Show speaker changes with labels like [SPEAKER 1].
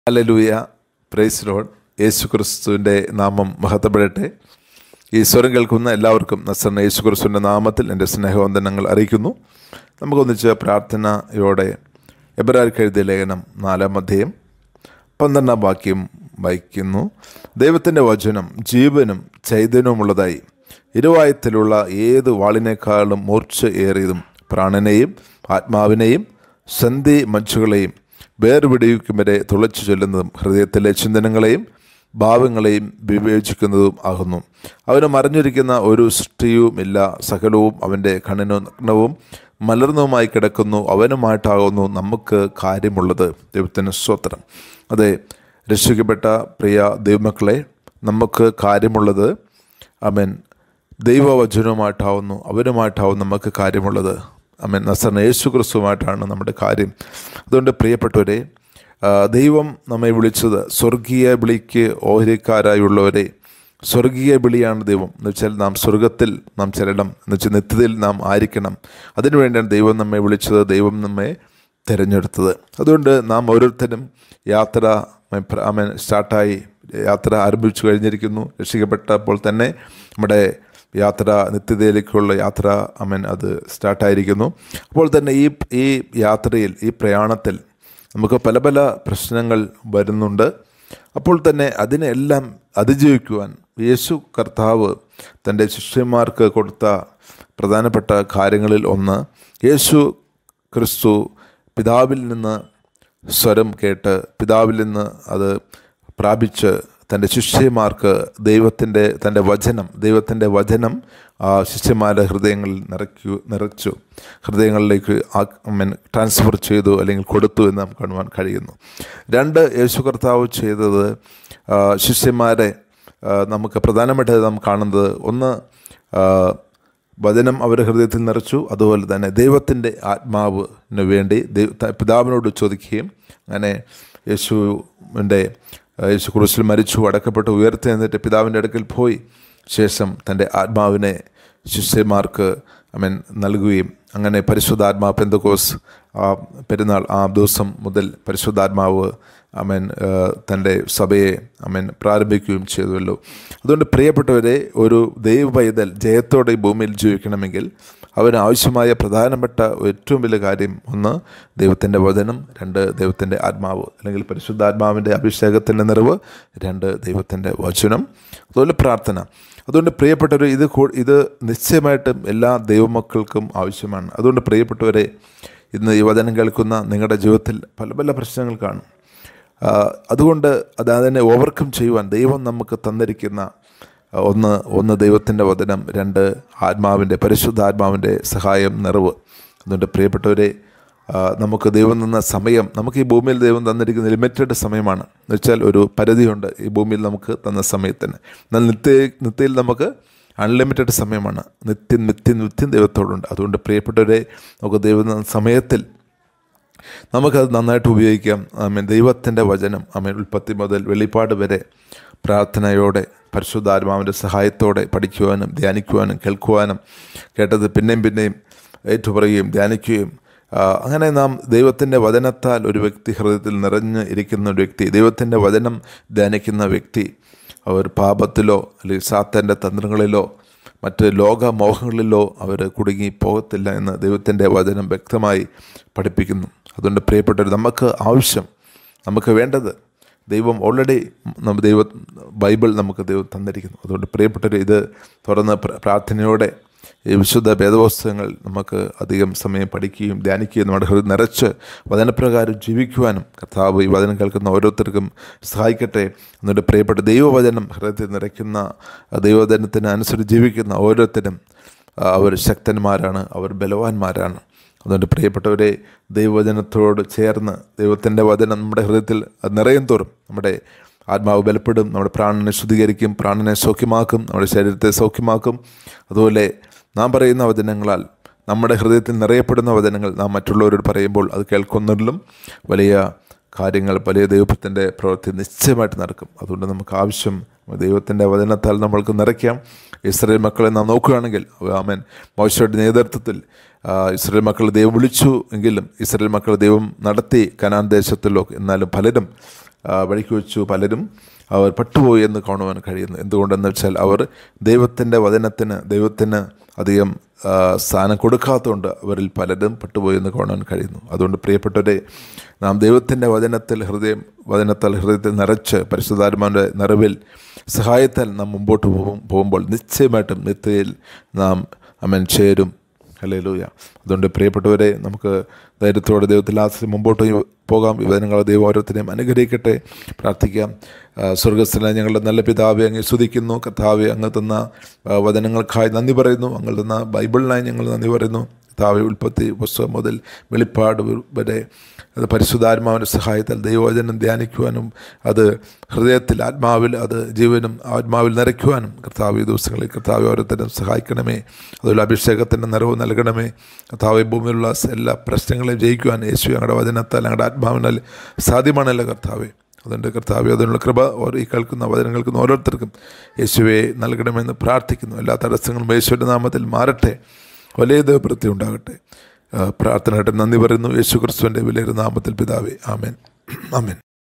[SPEAKER 1] hallelujah praise load യേശു ക്രിസ്തുവിൻ്റെ നാമം മഹത്വപ്പെടട്ടെ ഈ സ്വരം കേൾക്കുന്ന എല്ലാവർക്കും നസറിന് യേശു ക്രിസ്തുവിൻ്റെ നാമത്തിൽ എൻ്റെ സ്നേഹവന്ദനങ്ങൾ അറിയിക്കുന്നു നമുക്കൊന്നിച്ച് പ്രാർത്ഥനയോടെ എബ്രാർക്ക് എഴുതിയ ലേഖനം നാലാം അധ്യയം പന്ത്രണ്ടാം വാക്യം വായിക്കുന്നു ദൈവത്തിൻ്റെ വചനം ജീവനും ചൈതന്യവുമുള്ളതായി ഇരുവായത്തിലുള്ള ഏത് വാളിനേക്കാളും മൂർച്ച ഏറിയതും പ്രാണനെയും ആത്മാവിനെയും സന്ധി മഞ്ചുകളെയും വേർപിടിവിക്കും വരെ തുളച്ചു ചൊല്ലുന്നതും ഹൃദയത്തിലെ ചിന്തനങ്ങളെയും ഭാവങ്ങളെയും വിവേചിക്കുന്നതും ആകുന്നു അവന് മറിഞ്ഞിരിക്കുന്ന ഒരു സൃഷ്ടിയുമില്ല സകലവും അവൻ്റെ കണ്ണിനു നഗ്നവും മലർന്നവുമായി കിടക്കുന്നു അവനുമായിട്ടാകുന്നു നമുക്ക് കാര്യമുള്ളത് ദൈവത്തിന് സ്വത്രം അതെ രക്ഷിക്കപ്പെട്ട പ്രിയ ദൈവമക്കളെ നമുക്ക് കാര്യമുള്ളത് അവൻ ദൈവവചനവുമായിട്ടാവുന്നു അവനുമായിട്ടാവും നമുക്ക് കാര്യമുള്ളത് അമ്മൻ നസറിന് യേശു ക്രിസ്തുവുമായിട്ടാണ് നമ്മുടെ കാര്യം അതുകൊണ്ട് പ്രിയപ്പെട്ടവരെ ആ, ദൈവം നമ്മെ വിളിച്ചത് സ്വർഗീയ വിളിക്ക് ഓഹരിക്കാരായുള്ളവരെ സ്വർഗീയ വിളിയാണ് ദൈവം എന്ന് വെച്ചാൽ നാം സ്വർഗത്തിൽ നാം ചെല്ലണം എന്ന് വെച്ചാൽ നിത്യതയിൽ നാം ആയിരിക്കണം അതിനുവേണ്ടിയാണ് ദൈവം നമ്മെ വിളിച്ചത് ദൈവം നമ്മെ തിരഞ്ഞെടുത്തത് അതുകൊണ്ട് നാം ഓരോരുത്തരും യാത്ര അമൻ സ്റ്റാർട്ടായി യാത്ര ആരംഭിച്ചു കഴിഞ്ഞിരിക്കുന്നു രക്ഷിക്കപ്പെട്ടപ്പോൾ തന്നെ നമ്മുടെ യാത്ര നിത്യതയിലേക്കുള്ള യാത്ര അമൻ അത് സ്റ്റാർട്ടായിരിക്കുന്നു അപ്പോൾ തന്നെ ഈ ഈ യാത്രയിൽ ഈ പ്രയാണത്തിൽ നമുക്ക് പല പല പ്രശ്നങ്ങൾ വരുന്നുണ്ട് അപ്പോൾ തന്നെ അതിനെല്ലാം അതിജീവിക്കുവാൻ യേശു കർത്താവ് തൻ്റെ ശിഷ്യന്മാർക്ക് കൊടുത്ത പ്രധാനപ്പെട്ട കാര്യങ്ങളിൽ ഒന്ന് യേശു ക്രിസ്തു പിതാവിൽ നിന്ന് സ്വരം കേട്ട് പിതാവിൽ നിന്ന് അത് പ്രാപിച്ച് തൻ്റെ ശിഷ്യന്മാർക്ക് ദൈവത്തിൻ്റെ തൻ്റെ വചനം ദൈവത്തിൻ്റെ വചനം ആ ശിഷ്യന്മാരുടെ ഹൃദയങ്ങളിൽ നിറയ്ക്കു നിറച്ചു ഹൃദയങ്ങളിലേക്ക് മീൻ ട്രാൻസ്ഫർ ചെയ്തു അല്ലെങ്കിൽ കൊടുത്തു എന്ന് നമുക്ക് കാണുവാൻ കഴിയുന്നു രണ്ട് യേശു കർത്താവ് ചെയ്തത് ആ, ശിഷ്യന്മാരെ ആ, നമുക്ക് പ്രധാനമായിട്ട് നാം കാണുന്നത് ഒന്ന് ആ, വചനം അവരുടെ ഹൃദയത്തിൽ നിറച്ചു അതുപോലെ തന്നെ ദൈവത്തിൻ്റെ ആത്മാവിന് വേണ്ടി ദൈവ- ത- പിതാവിനോട് ചോദിക്കുകയും അങ്ങനെ യേശുവിൻ്റെ യേശു ക്രൂശിൽ മരിച്ചു അടക്കപ്പെട്ട് ഉയർത്തി എന്നിട്ട് പിതാവിൻ്റെ അടുക്കൽ പോയി ശേഷം തൻ്റെ ആത്മാവിനെ ശിഷ്യന്മാർക്ക് അമൻ നൽകുകയും അങ്ങനെ പരിശുദ്ധാത്മാ പെന്തകോസ് ആ പെരുന്നാൾ ആ ദിവസം മുതൽ പരിശുദ്ധാത്മാവ് അമൻ തൻ്റെ സഭയെ അമൻ പ്രാരംഭിക്കുകയും ചെയ്തുവല്ലോ അതുകൊണ്ട് പ്രിയപ്പെട്ടവരെ ഒരു ദൈവ പൈതൽ ജയത്തോടെ ഈ ഭൂമിയിൽ ജീവിക്കണമെങ്കിൽ അവന് ആവശ്യമായ പ്രധാനപ്പെട്ട ഏറ്റവും വലിയ കാര്യം ഒന്ന് ദൈവത്തിൻ്റെ വചനം രണ്ട് ദൈവത്തിൻ്റെ ആത്മാവ് അല്ലെങ്കിൽ പരിശുദ്ധാത്മാവിൻ്റെ അഭിഷേകത്തിൻ്റെ നിറവ് രണ്ട് ദൈവത്തിൻ്റെ വചനം അതുപോലെ പ്രാർത്ഥന അതുകൊണ്ട് പ്രിയപ്പെട്ടവർ ഇത് കൂ- ഇത് നിശ്ചയമായിട്ടും എല്ലാ ദൈവമക്കൾക്കും ആവശ്യമാണ് അതുകൊണ്ട് പ്രിയപ്പെട്ടവരെ ഇന്ന് ഈ വചനം കേൾക്കുന്ന നിങ്ങളുടെ ജീവിതത്തിൽ പല പല പ്രശ്നങ്ങൾ കാണും ആ, അതുകൊണ്ട് അത് അതിനെ ഓവർകം ചെയ്യുവാൻ ദൈവം നമുക്ക് തന്നിരിക്കുന്ന ആ, ഒന്ന് ഒന്ന് ദൈവത്തിൻ്റെ വചനം രണ്ട് ആത്മാവിൻ്റെ പരിശുദ്ധാത്മാവിൻ്റെ സഹായം നിറവ് അതുകൊണ്ട് പ്രിയപ്പെട്ടവരെ ആ, നമുക്ക് ദൈവം തന്ന സമയം നമുക്ക് ഈ ഭൂമിയിൽ ദൈവം തന്നിരിക്കുന്ന ലിമിറ്റഡ് സമയമാണ് എന്ന് വെച്ചാൽ ഒരു പരിധിയുണ്ട് ഈ ഭൂമിയിൽ നമുക്ക് തന്ന സമയത്തിന് എന്നാൽ നിത്യ നിത്യയിൽ നമുക്ക് അൺലിമിറ്റഡ് സമയമാണ് നിത്യം നിത്യം നിത്യം ദൈവത്തോടുണ്ട് അതുകൊണ്ട് പ്രിയപ്പെട്ടവരെ നമുക്ക് ദൈവം തന്ന സമയത്തിൽ നമുക്കത് നന്നായിട്ട് ഉപയോഗിക്കാം ആമേൻ ദൈവത്തിൻ്റെ വചനം ആമേൻ ഉൽപ്പത്തി മുതൽ വെളിപ്പാട് വരെ പ്രാർത്ഥനയോടെ പരിശുദ്ധാത്മാവിൻ്റെ സഹായത്തോടെ പഠിക്കുവാനും ധ്യാനിക്കുവാനും കേൾക്കുവാനും കേട്ടത് പിന്നെയും പിന്നെയും ഏറ്റുപറയുകയും ധ്യാനിക്കുകയും ആ, അങ്ങനെ നാം ദൈവത്തിൻ്റെ വചനത്താൽ ഒരു വ്യക്തി ഹൃദയത്തിൽ നിറഞ്ഞ് ഇരിക്കുന്ന ഒരു വ്യക്തി ദൈവത്തിൻ്റെ വചനം ധ്യാനിക്കുന്ന വ്യക്തി അവർ പാപത്തിലോ അല്ലെങ്കിൽ സാത്തൻ്റെ തന്ത്രങ്ങളിലോ മറ്റ് ലോകമോഹങ്ങളിലോ അവർ കുടുങ്ങി പോകത്തില്ല എന്ന് ദൈവത്തിൻ്റെ വചനം വ്യക്തമായി പഠിപ്പിക്കുന്നു അതുകൊണ്ട് പ്രിയപ്പെട്ടവർ നമുക്ക് ആവശ്യം നമുക്ക് വേണ്ടത് ദൈവം ഓൾറെഡി നമ്മ ദൈവ ബൈബിൾ നമുക്ക് ദൈവം തന്നിരിക്കുന്നു അതുകൊണ്ട് പ്രിയപ്പെട്ടവർ ഇത് തുറന്ന് പ്ര- പ്രാർത്ഥനയോടെ ഈ വിശുദ്ധ വേദപുസ്തകങ്ങൾ നമുക്ക് അധികം സമയം പഠിക്കുകയും ധ്യാനിക്കുകയും നമ്മുടെ ഹൃദയം നിറച്ച് വചനപ്രകാരം ജീവിക്കുവാനും കർത്താവ് ഈ വചനം കേൾക്കുന്ന ഓരോരുത്തർക്കും സഹായിക്കട്ടെ എന്നിട്ട് പ്രിയപ്പെട്ട ദൈവവചനം ഹൃദയത്തിൽ നിറയ്ക്കുന്ന ആ ദൈവവചനത്തിന് അനുസരിച്ച് ജീവിക്കുന്ന ഓരോരുത്തരും ആ, അവർ ശക്തന്മാരാണ് അവർ ബലവാന്മാരാണ് അതുകൊണ്ട് പ്രിയപ്പെട്ടവരെ ദൈവവചനത്തോട് ചേർന്ന് ദൈവത്തിൻ്റെ വചനം നമ്മുടെ ഹൃദയത്തിൽ അത് നിറയും തോറും നമ്മുടെ ആത്മാവ് ബലപ്പെടും നമ്മുടെ പ്രാണനെ ശുദ്ധീകരിക്കും പ്രാണനെ സൗഖ്യമാക്കും നമ്മുടെ ശരീരത്തെ സൗഖ്യമാക്കും അതുപോലെ നാം പറയുന്ന വചനങ്ങളാൽ നമ്മുടെ ഹൃദയത്തിൽ നിറയപ്പെടുന്ന വചനങ്ങൾ നാം മറ്റുള്ളവരോട് പറയുമ്പോൾ അത് കേൾക്കുന്നതിലും വലിയ കാര്യങ്ങൾ വലിയ ദൈവത്തിൻ്റെ പ്രവൃത്തി നിശ്ചയമായിട്ട് നടക്കും അതുകൊണ്ട് നമുക്ക് ആവശ്യം ദൈവത്തിൻ്റെ വചനത്താൽ നമ്മൾക്ക് നിറയ്ക്കാം ഇസ്രായേൽ മക്കളെ നാം നോക്കുകയാണെങ്കിൽ ആമൻ മോശയുടെ നേതൃത്വത്തിൽ ആ, ഇസ്രായേൽ മക്കളെ ദൈവം വിളിച്ചു എങ്കിലും ഇസ്രായേൽ മക്കളെ ദൈവം നടത്തി കനാൻ ദേശത്തിലോ എന്നാലും പലരും ആ, വഴിക്ക് വെച്ചു പലരും അവർ പട്ടുപോയി എന്ന് കാണുവാൻ കഴിയുന്നു എന്തുകൊണ്ടെന്ന് വെച്ചാൽ അവർ ദൈവത്തിൻ്റെ വചനത്തിന് ദൈവത്തിന് അധികം ആ, സ്ഥാനം കൊടുക്കാത്തതുകൊണ്ട് അവരിൽ പലരും പട്ടുപോയി എന്ന് കാണാൻ കഴിയുന്നു അതുകൊണ്ട് പ്രിയപ്പെട്ടവരെ നാം ദൈവത്തിൻ്റെ വചനത്തിൽ ഹൃദയം വചനത്താൽ ഹൃദയത്തിൽ നിറച്ച് പരിശുദ്ധാത്മാവിൻ്റെ നിറവിൽ സഹായത്താൽ നാം മുമ്പോട്ട് പോകും പോകുമ്പോൾ നിശ്ചയമായിട്ടും നിത്യയിൽ നാം അമൻ ചേരും ഹല്ലേലൂയ അതുകൊണ്ട് പ്രിയപ്പെട്ടവരെ നമുക്ക് ധൈര്യത്തോടെ ദൈവത്തിൽ ആശ്രയി മുമ്പോട്ട് പോകാം വിവരങ്ങളെ ദൈവം ഓരോരുത്തരെയും അനുഗ്രഹിക്കട്ടെ പ്രാർത്ഥിക്കാം ആ, സ്വർഗസ്ഥല ഞങ്ങളുടെ നല്ല പിതാവെ അങ്ങ് സ്തുതിക്കുന്നു കർത്താവെ അങ്ങ് തന്ന ആ, വചനങ്ങൾക്കായി നന്ദി പറയുന്നു അങ്ങ് തന്ന ബൈബിളിനായി ഞങ്ങൾ നന്ദി പറയുന്നു കർത്താവെ ഉൽപ്പത്തി പുസ്തകം മുതൽ വെളിപ്പാട് വരെ അത് പരിശുദ്ധാത്മാവിൻ്റെ സഹായത്താൽ ദൈവവചനം ധ്യാനിക്കുവാനും അത് ഹൃദയത്തിൽ ആത്മാവിൽ അത് ജീവനും ആത്മാവിൽ നിറയ്ക്കുവാനും കർത്താവ് ഈ ദിവസങ്ങളിൽ കർത്താവ് ഓരോരുത്തരും സഹായിക്കണമേ അതുപോലെ അഭിഷേകത്തിൻ്റെ നിറവ് നൽകണമേ കർത്താവ് ഈ ഭൂമിയിലുള്ള എല്ലാ പ്രശ്നങ്ങളെയും ജയിക്കുവാൻ യേശു ഞങ്ങളുടെ വചനത്താൽ ഞങ്ങളുടെ ആത്മാവിനാൽ സാധ്യമാണല്ലോ കർത്താവെ അതുകൊണ്ട് കർത്താവ് അതിനുള്ള കൃപ ഓരോ ഈ കേൾക്കുന്ന വചനം കേൾക്കുന്ന ഓരോരുത്തർക്കും യേശുവെ നൽകണമെന്ന് പ്രാർത്ഥിക്കുന്നു എല്ലാ തടസ്സങ്ങളും യേശുവിൻ്റെ നാമത്തിൽ മാറട്ടെ വലിയ ദൈവപ്രതി ഉണ്ടാകട്ടെ ആ, പ്രാർത്ഥനയായിട്ട് നന്ദി പറയുന്നു യേശു ക്രിസ്തുവിൻ്റെ വിലയേറെ നാമത്തിൽ പിതാവേ ആമേൻ ആമേൻ